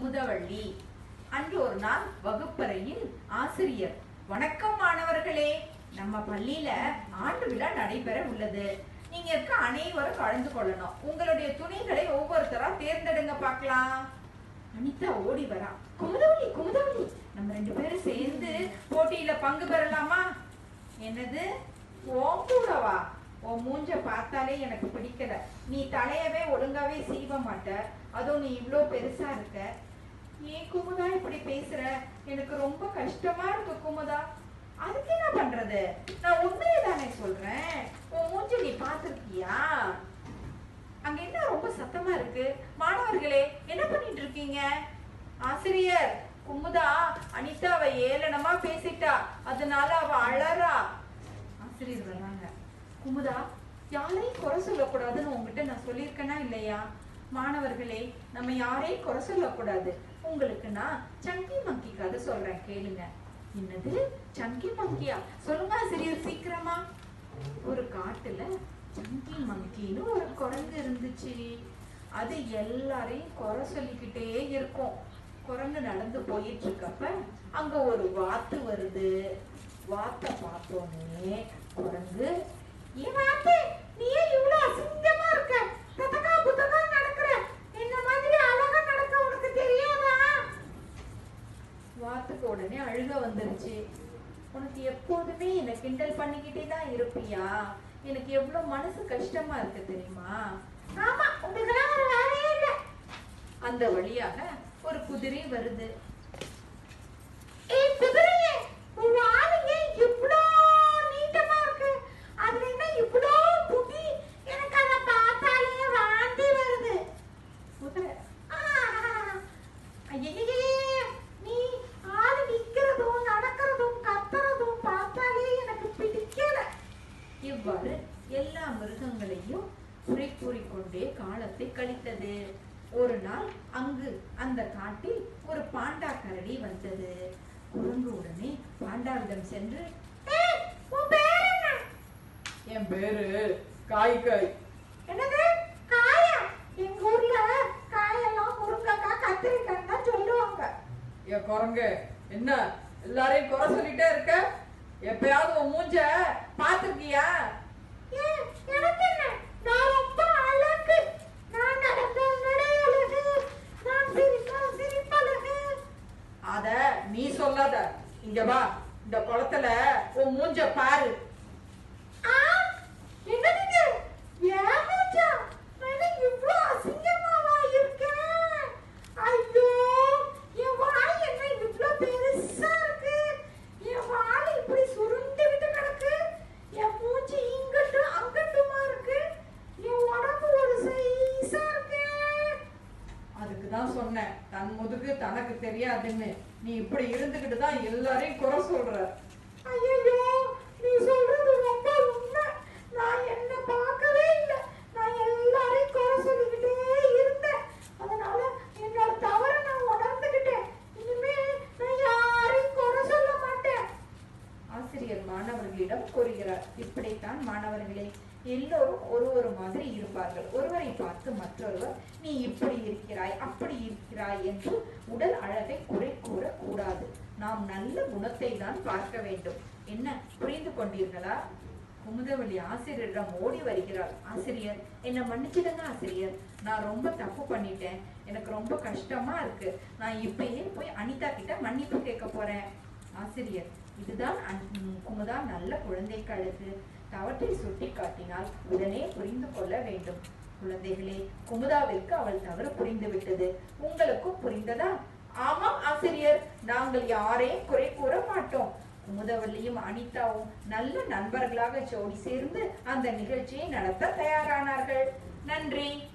குமுதவள்ளி அன்று ஒரு நாள் வகுப்பறையில் ஆசிரியர் வணக்கம் மாணவர்களே நம்ம பள்ளியில ஆண்டு விழா நடைபெற உள்ளது நீங்க இருக்க அனைவரும் கலந்து கொள்ளணும் உங்களுடைய துணிகளை ஒவ்வொருத்தரா தேர்ந்தெடுங்க பார்க்கலாம் அனிதா ஓடி வரா குமுதவள்ளி குமுதவள்ளி நம்ம ரெண்டு பேரும் சேர்ந்து போட்டியில பங்கு பெறலாமா என்னது உன் கூடவா உன் மூஞ்ச பார்த்தாலே எனக்கு பிடிக்கல நீ தலையவே ஒழுங்காவே சீவ மாட்ட அதுவும் நீ இவ்ளோ பெருசா இருக்க ஏன் குமுதா இப்படி பேசுற எனக்கு ரொம்ப கஷ்டமா இருக்கு குமுதா அதுக்கு என்ன பண்றது நான் உண்மையை தானே சொல்றேன் உன் மூஞ்ச நீ பார்த்திருக்கியா அங்க என்ன ரொம்ப சத்தமா இருக்கு மாணவர்களே என்ன பண்ணிட்டு இருக்கீங்க ஆசிரியர் குமுதா அனிதாவை ஏளனமா பேசிட்டா அதனால அவ அழறா ஆசிரியர் வர்றாங்க குமுதா யாரையும் குறை சொல்லக்கூடாதுன்னு உங்ககிட்ட நான் சொல்லியிருக்கேனா இல்லையா மாணவர்களே நம்ம யாரையும் குறை சொல்லக்கூடாது உங்களுக்கு நான் சங்கி மங்கி கதை சொல்றேன் கேளுங்க என்னது சங்கி மங்கியா சொல்லுங்க ஆசிரியர் சீக்கிரமா ஒரு காட்டுல சங்கி மங்கின்னு ஒரு குரங்கு இருந்துச்சு அது எல்லாரையும் குறை சொல்லிக்கிட்டே இருக்கும் குரங்கு நடந்து போயிட்டு இருக்கப்ப அங்க ஒரு வாத்து வருது வாத்தை பார்த்தோன்னே குரங்கு ஏன் வாத்து நீ ஏன் இவ்வளவு அசிங்கமா இருக்க தத்தக்கா புத்தக்கா நடக்கிற என்ன மாதிரி அழகா நடக்க உனக்கு தெரியாதா வாத்துக்கு உடனே அழுக வந்துருச்சு உனக்கு எப்போதுமே என்னை கிண்டல் பண்ணிக்கிட்டே தான் இருப்பியா எனக்கு எவ்வளவு மனசு கஷ்டமா இருக்கு தெரியுமா ஆமா உங்களுக்கெல்லாம் ஒரு வேலையே இல்ல அந்த வழியாக ஒரு குதிரை வருது ஏய் குதிரையே உன் வால் ஏன் இவ்ளோ நீட்டமா இருக்கு அதுல என்ன இவ்ளோ முடி எனக்கு அத பார்த்தாலே வாந்தி வருது குதிரை ஐயையே நீ ஆளு நிக்கிறதும் நடக்கிறதும் கத்துறதும் பார்த்தாலே எனக்கு பிடிக்கல இவ்வாறு எல்லா மிருகங்களையும் குறை கூறிக்கொண்டே காலத்தை கழித்தது ஒரு நாள் அங்கு அந்த காட்டில் ஒரு பாண்டா கரடி வந்தது குரங்கு உடனே பாண்டாவிடம் சென்று "ஏய், உன் பேர் என்ன?" என் பேரு காய் காய் என்னது காயா எங்க ஊர்ல காயெல்லாம் முருங்கைக்காய் கத்திரிக்காய் தான் சொல்லுவாங்க என் குரங்கு என்ன எல்லாரையும் குறை சொல்லிட்டே இருக்க எப்பயாவது உன் மூஞ்ச பாத்திருக்கியா ஏன், எனக்கு என்ன நான் ரொம்ப அழகு நான் நடந்தால் நடை அழகு நான் சிரித்தால் சிரிப்பழகு அத நீ சொல்லாத இங்க வா இந்த குளத்துல உன் மூஞ்ச பாரு ஆ என்னது இது ஏன் மூச்சா நான் இவ்ளோ அசிங்கமாவா இருக்கேன் ஐயோ என் வாய் என்ன இவ்ளோ பெருசா இருக்கு என் வாய் இப்படி சுருண்டுகிட்டு கிடக்கு என் மூச்சு இங்கட்டும் அங்கட்டுமா இருக்கு என் உடம்பு ஒரு சைஸா இருக்கு அதுக்கு தான் சொன்னேன் தன் முதுகு தனக்கு தெரியாதுன்னு நீ இப்படி இருந்துகிட்டு தான் எல்லாரையும் குறை சொல்ற ஐயோ நீ சொல்றது ரொம்ப உண்மை நான் என்ன பார்க்கவே இல்லை நான் எல்லாரையும் குறை சொல்லிக்கிட்டே இருந்தேன் அதனால என்னோட தவறை நான் உணர்ந்துக்கிட்டேன் இனிமே நான் யாரையும் குறை சொல்ல மாட்டேன் ஆசிரியர் மாணவர்களிடம் கூறுகிறார் இப்படித்தான் மாணவர்களே எல்லோரும் ஒரு ஒரு மாதிரி இருப்பார்கள் ஒருவரை பார்த்து மற்றொருவர் நீ இப்படி இருக்கிறாய் அப்படி இருக்கிறாய் என்று உடல் அழகை குறை கூறக்கூடாது நாம் நல்ல குணத்தை தான் பார்க்க வேண்டும் என்ன புரிந்து கொண்டீர்களா குமுதவள்ளி ஆசிரியரிடம் ஓடி வருகிறாள் ஆசிரியர் என்னை மன்னிச்சிடுங்க ஆசிரியர் நான் ரொம்ப தப்பு பண்ணிட்டேன் எனக்கு ரொம்ப கஷ்டமா இருக்கு நான் இப்பயே போய் அனிதா கிட்ட மன்னிப்பு கேட்க போறேன் ஆசிரியர் இதுதான் அன்- ம், குமுதா நல்ல குழந்தைக்கு அழகு தவற்றை சுட்டி காட்டினால் உடனே புரிந்து கொள்ள வேண்டும் குழந்தைகளே குமுதாவிற்கு அவள் தவறு புரிந்து விட்டது உங்களுக்கும் புரிந்ததா ஆமாம் ஆசிரியர் நாங்கள் யாரையும் குறை கூற மாட்டோம் குமுதவள்ளியும் அனிதாவும் நல்ல நண்பர்களாக ஜோடி சேர்ந்து அந்த நிகழ்ச்சியை நடத்த தயாரானார்கள் நன்றி